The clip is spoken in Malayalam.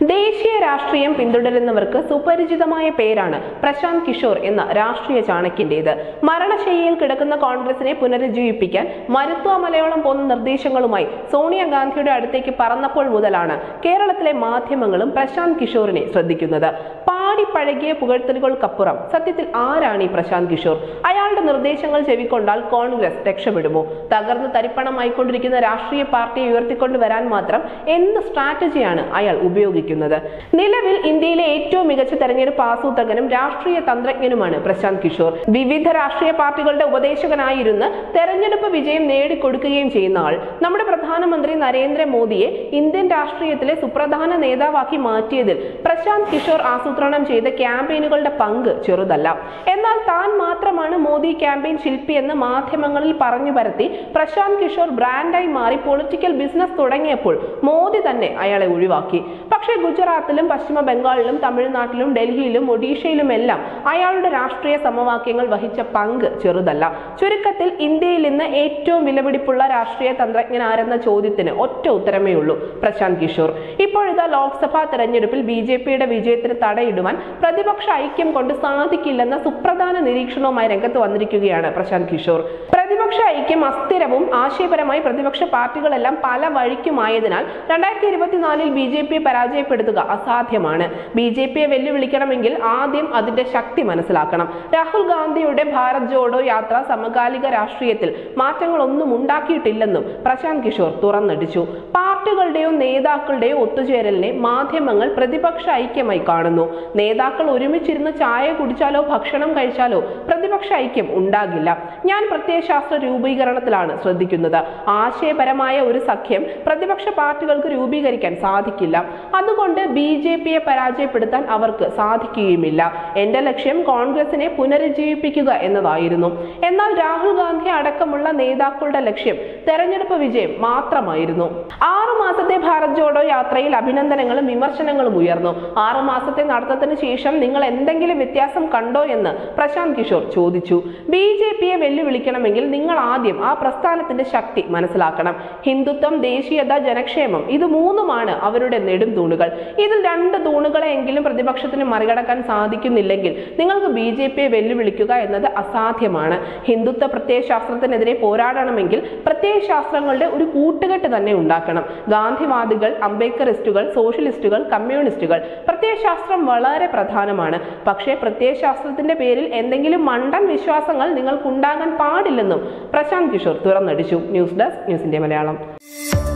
ദേശീയ രാഷ്ട്രീയം പിന്തുടരുന്നവർക്ക് സുപരിചിതമായ പേരാണ് പ്രശാന്ത് കിഷോർ എന്ന രാഷ്ട്രീയ ചാണക്യന്റേത് മരണശയ്യയിൽ കിടക്കുന്ന കോൺഗ്രസിനെ പുനരുജ്ജീവിപ്പിക്കാൻ മരുത്വ മലയാളം പോന്ന നിർദ്ദേശങ്ങളുമായി സോണിയാഗാന്ധിയുടെ അടുത്തേക്ക് പറന്നപ്പോൾ മുതലാണ് കേരളത്തിലെ മാധ്യമങ്ങളും പ്രശാന്ത് കിഷോറിനെ ശ്രദ്ധിക്കുന്നത് പാടി പഴകിയ പുകഴ്ത്തലുകൾക്കപ്പുറം സത്യത്തിൽ ആരാണ് ഈ പ്രശാന്ത് കിഷോർ അയാളുടെ നിർദ്ദേശങ്ങൾ ചെവിക്കൊണ്ടാൽ കോൺഗ്രസ് രക്ഷപ്പെടുമോ തകർന്ന് തരിപ്പണമായിക്കൊണ്ടിരിക്കുന്ന രാഷ്ട്രീയ പാർട്ടിയെ ഉയർത്തിക്കൊണ്ടുവരാൻ മാത്രം എന്ത് സ്ട്രാറ്റജിയാണ് അയാൾ ഉപയോഗിക്കുന്നത് നിലവിൽ ഇന്ത്യയിലെ ഏറ്റവും മികച്ച തെരഞ്ഞെടുപ്പ് ആസൂത്രകനും രാഷ്ട്രീയ തന്ത്രജ്ഞനുമാണ് പ്രശാന്ത് കിഷോർ വിവിധ രാഷ്ട്രീയ പാർട്ടികളുടെ ഉപദേശകനായിരുന്ന് തെരഞ്ഞെടുപ്പ് വിജയം നേടിക്കൊടുക്കുകയും ചെയ്യുന്ന ആൾ നമ്മുടെ പ്രധാനമന്ത്രി നരേന്ദ്രമോദിയെ ഇന്ത്യൻ രാഷ്ട്രീയത്തിലെ സുപ്രധാന നേതാവാക്കി മാറ്റിയതിൽ പ്രശാന്ത് കിഷോർ ആസൂത്രണം ചെയ്ത ക്യാമ്പയിനുകളുടെ പങ്ക് ചെറുതല്ല എന്നാൽ താൻ മാത്രമാണ് മോദി ക്യാമ്പയിൻ ശില്പി എന്ന് മാധ്യമങ്ങളിൽ പറഞ്ഞു പരത്തി പ്രശാന്ത് കിഷോർ ബ്രാൻഡായി മാറി പൊളിറ്റിക്കൽ ബിസിനസ് തുടങ്ങിയപ്പോൾ മോദി തന്നെ അയാളെ ഒഴിവാക്കി പക്ഷേ ഗുജറാത്തിലും പശ്ചിമ ബംഗാളിലും തമിഴ്നാട്ടിലും ഡൽഹിയിലും ഒഡീഷയിലുമെല്ലാം അയാളുടെ രാഷ്ട്രീയ സമവാക്യങ്ങൾ വഹിച്ച പങ്ക് ചെറുതല്ല ചുരുക്കത്തിൽ ഇന്ത്യയിൽ ഇന്ന് ഏറ്റവും വിലപിടിപ്പുള്ള രാഷ്ട്രീയ തന്ത്രജ്ഞൻ ആരെന്ന ചോദ്യത്തിന് ഒറ്റ ഉത്തരമേ ഉള്ളൂ പ്രശാന്ത് കിഷോർ ഇപ്പോഴിതാ ലോക്സഭാ തെരഞ്ഞെടുപ്പിൽ ബി ജെ പിയുടെ വിജയത്തിന് തടയിടുവാൻ പ്രതിപക്ഷ ഐക്യം കൊണ്ട് സാധിക്കില്ലെന്ന സുപ്രധാന നിരീക്ഷണവുമായി രംഗത്ത് വന്നിരിക്കുകയാണ് പ്രശാന്ത് കിഷോർ പ്രതിപക്ഷ ഐക്യം അസ്ഥിരവും ആശയപരമായി പ്രതിപക്ഷ പാർട്ടികളെല്ലാം പല വഴിക്കുമായതിനാൽ രണ്ടായിരത്തി ഇരുപത്തിനാലിൽ ബി ജെ പിയെ പരാജയപ്പെടുത്തുക അസാധ്യമാണ് ബി ജെ പിയെ വെല്ലുവിളിക്കണമെങ്കിൽ ആദ്യം അതിന്റെ ശക്തി മനസ്സിലാക്കണം രാഹുൽ ഗാന്ധിയുടെ ഭാരത് ജോഡോ യാത്ര സമകാലിക രാഷ്ട്രീയത്തിൽ മാറ്റങ്ങളൊന്നും ഉണ്ടാക്കിയിട്ടില്ലെന്നും പ്രശാന്ത് കിഷോർ തുറന്നടിച്ചു പാർട്ടികളുടെയോ നേതാക്കളുടെയോ ഒത്തുചേരലിനെ മാധ്യമങ്ങൾ പ്രതിപക്ഷ ഐക്യമായി കാണുന്നു നേതാക്കൾ ഒരുമിച്ചിരുന്ന് ചായ കുടിച്ചാലോ ഭക്ഷണം കഴിച്ചാലോ പ്രതിപക്ഷ ഐക്യം ഉണ്ടാകില്ല ഞാൻ പ്രത്യയശാസ്ത്ര രൂപീകരണത്തിലാണ് ശ്രദ്ധിക്കുന്നത് ആശയപരമായ ഒരു സഖ്യം പ്രതിപക്ഷ പാർട്ടികൾക്ക് രൂപീകരിക്കാൻ സാധിക്കില്ല അതുകൊണ്ട് ബി ജെ പിയെ പരാജയപ്പെടുത്താൻ അവർക്ക് സാധിക്കുകയുമില്ല എന്റെ ലക്ഷ്യം കോൺഗ്രസിനെ പുനരുജ്ജീവിപ്പിക്കുക എന്നതായിരുന്നു എന്നാൽ രാഹുൽ ഗാന്ധി അടക്കമുള്ള നേതാക്കളുടെ ലക്ഷ്യം തെരഞ്ഞെടുപ്പ് വിജയം മാത്രമായിരുന്നു ആറു മാസത്തെ ഭാരത് ജോഡോ യാത്രയിൽ അഭിനന്ദനങ്ങളും വിമർശനങ്ങളും ഉയർന്നു ആറു മാസത്തെ നടത്തത്തിന് ശേഷം നിങ്ങൾ എന്തെങ്കിലും വ്യത്യാസം കണ്ടോ എന്ന് പ്രശാന്ത് കിഷോർ ചോദിച്ചു ബി ജെ പിയെ വെല്ലുവിളിക്കണമെങ്കിൽ നിങ്ങൾ ആദ്യം ആ പ്രസ്ഥാനത്തിന്റെ ശക്തി മനസ്സിലാക്കണം ഹിന്ദുത്വം ദേശീയത ജനക്ഷേമം ഇത് മൂന്നുമാണ് അവരുടെ നെടും തൂണുകൾ ഇതിൽ രണ്ട് തൂണുകളെങ്കിലും പ്രതിപക്ഷത്തിന് മറികടക്കാൻ സാധിക്കുന്നില്ലെങ്കിൽ നിങ്ങൾക്ക് ബി ജെ പിയെ വെല്ലുവിളിക്കുക എന്നത് അസാധ്യമാണ് ഹിന്ദുത്വ പ്രത്യയശാസ്ത്രത്തിനെതിരെ പോരാടണമെങ്കിൽ പ്രത്യയശാസ്ത്രങ്ങളുടെ ഒരു കൂട്ടുകെട്ട് തന്നെ ഉണ്ടാക്കണം ഗാന്ധിവാദികൾ അംബേദ്കറിസ്റ്റുകൾ സോഷ്യലിസ്റ്റുകൾ കമ്മ്യൂണിസ്റ്റുകൾ പ്രത്യയശാസ്ത്രം വളരെ പ്രധാനമാണ് പക്ഷേ പ്രത്യയശാസ്ത്രത്തിന്റെ പേരിൽ എന്തെങ്കിലും മണ്ടൻ വിശ്വാസങ്ങൾ നിങ്ങൾക്കുണ്ടാകാൻ പാടില്ലെന്നും പ്രശാന്ത് കിഷോർ തുറന്നടിച്ചു ന്യൂസ് ഡെസ്ക് ന്യൂസിന്റെ മലയാളം